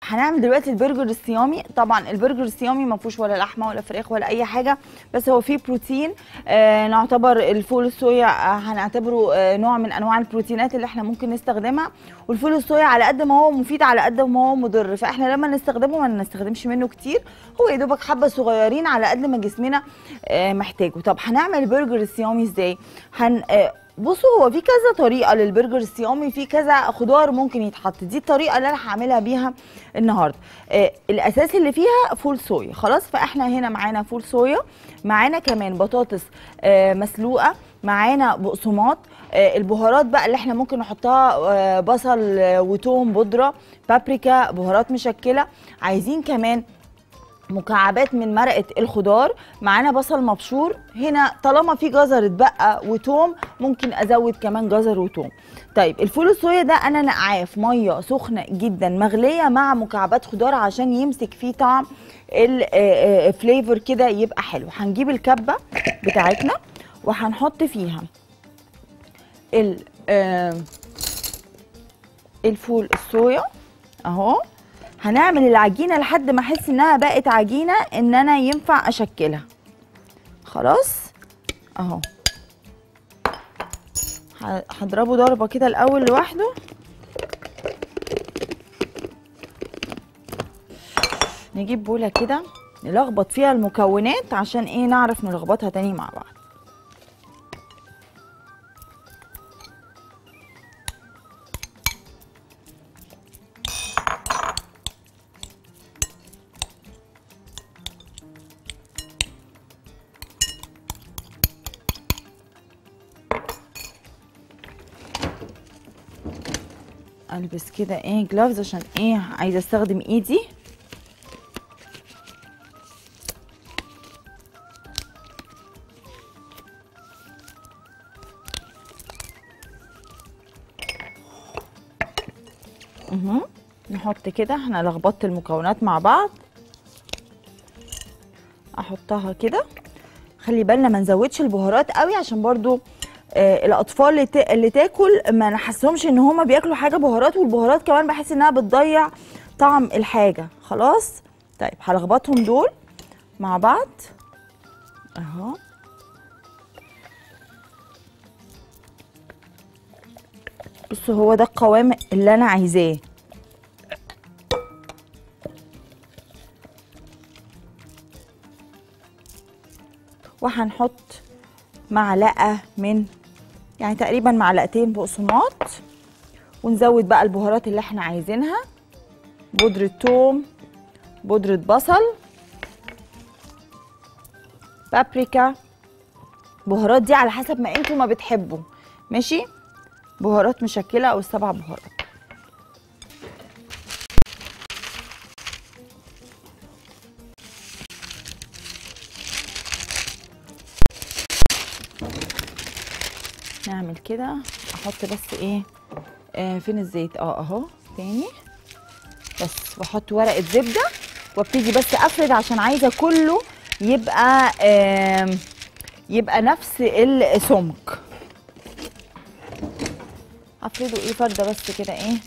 هنعمل دلوقتي البرجر الصيامي طبعا البرجر الصيامي ما فيهوش ولا لحمه ولا فراخ ولا اي حاجه بس هو فيه بروتين آه نعتبر الفول الصويا آه هنعتبره آه نوع من انواع البروتينات اللي احنا ممكن نستخدمها والفول الصويا على قد ما هو مفيد على قد ما هو مضر فاحنا لما نستخدمه ما نستخدمش منه كتير هو يا دوبك حبه صغيرين على قد ما جسمنا آه محتاجه طب هنعمل البرجر الصيامي ازاي هن آه بصوا هو في كذا طريقه للبرجر الصيامي في كذا خضار ممكن يتحط دي الطريقه اللي انا هعملها بيها النهارده آه الاساس اللي فيها فول صويا خلاص فاحنا هنا معانا فول صويا معانا كمان بطاطس آه مسلوقه معانا بقسماط آه البهارات بقى اللي احنا ممكن نحطها آه بصل آه وتوم بودره بابريكا بهارات مشكله عايزين كمان مكعبات من مرقه الخضار معانا بصل مبشور هنا طالما في جزر اتبقى وتوم ممكن ازود كمان جزر وتوم طيب الفول الصويا ده انا نقعاه في ميه سخنه جدا مغليه مع مكعبات خضار عشان يمسك فيه طعم الفليفر كده يبقى حلو هنجيب الكبه بتاعتنا وهنحط فيها ال الفول الصويا اهو هنعمل العجينه لحد ما احس انها بقت عجينه ان انا ينفع اشكلها خلاص اهو هضربه ضربه كده الاول لوحده نجيب بوله كده نلخبط فيها المكونات عشان ايه نعرف نلخبطها تاني مع بعض البس كده ايه جلافز عشان ايه عايزه استخدم ايدي اها نحط كده احنا لخبطت المكونات مع بعض احطها كده خلي بالنا ما نزودش البهارات قوي عشان برضو آه الاطفال اللي, تا... اللي تاكل ما نحسهمش ان هما بياكلوا حاجه بهارات والبهارات كمان بحس انها بتضيع طعم الحاجه خلاص طيب هلخبطهم دول مع بعض اهو بصوا هو ده القوام اللي انا عايزاه وهنحط معلقه من يعني تقريبا معلقتين بقسماط ونزود بقى البهارات اللي احنا عايزينها بودرة توم بودرة بصل بابريكا بهارات دي على حسب ما انتوا ما بتحبوا ماشي بهارات مشكلة او السبع بهارات نعمل كده احط بس ايه آه فين الزيت اه اهو تاني بس واحط ورقه زبده وابتدي بس افرد عشان عايزه كله يبقى آه يبقى نفس السمك افرده ايه فرده بس كده ايه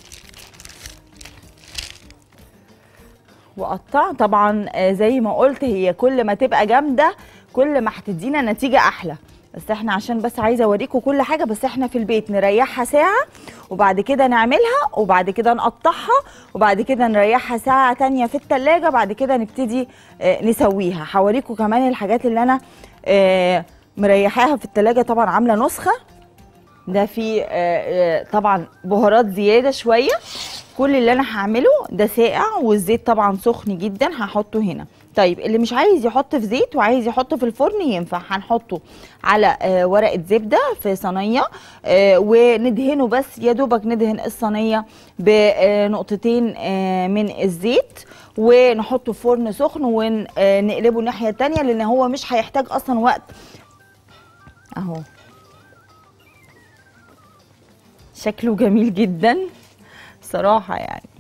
واقطع طبعا آه زي ما قلت هي كل ما تبقى جامده كل ما هتدينا نتيجه احلى بس احنا عشان بس عايزه اوريكم كل حاجه بس احنا في البيت نريحها ساعه وبعد كده نعملها وبعد كده نقطعها وبعد كده نريحها ساعه تانية في التلاجة بعد كده نبتدي اه نسويها هوريكم كمان الحاجات اللي انا اه مريحاها في التلاجة طبعا عامله نسخه ده في اه طبعا بهارات زياده شويه كل اللي انا هعمله ده ساقع والزيت طبعا سخن جدا هحطه هنا طيب اللي مش عايز يحط في زيت وعايز يحطه في الفرن ينفع هنحطه على آه ورقه زبده في صينيه آه وندهنه بس يا دوبك ندهن الصينيه بنقطتين آه من الزيت ونحطه في فرن سخن ونقلبه الناحيه الثانيه لان هو مش هيحتاج اصلا وقت اهو شكله جميل جدا صراحه يعني